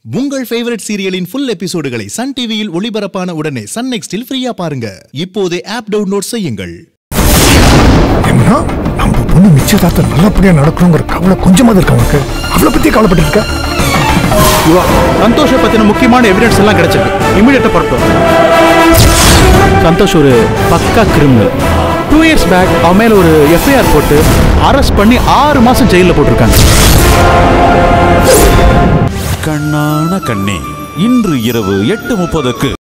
உங்கள் ஃபேவரட் சீரியலின் ஃபுல் எபிசோடுகளை சன் டிவியில் ஒளிபரப்பான உடனே சன் நெக்ஸ்டில் ஃப்ரீயா பாருங்க இப்போதே ஆப் டவுன்லோட் செய்யுங்கள் ஏன்னா நம்ம பொண்ணு நிச்சயதார்த்தம் நல்லபடியா நடக்கணுங்கிற கவலை கொஞ்சமாவது இருக்கு அவனுக்கு அவளை பத்தி கவலைப்பட்டு இருக்க யுவா சந்தோஷ பத்தின முக்கியமான எவிடன்ஸ் எல்லாம் கிடைச்சிருக்கு இமிடியேட்டா புறப்பட்டோம் சந்தோஷ் ஒரு பக்கா கிரிமினல் டூ இயர்ஸ் பேக் அவன் மேல ஒரு எஃப்ஐஆர் போட்டு அரெஸ்ட் பண்ணி ஆறு மாசம் ஜெயிலில் போட்டிருக்காங்க கண்ணான கண்ணே இன்று இரவு எட்டு முப்பதுக்கு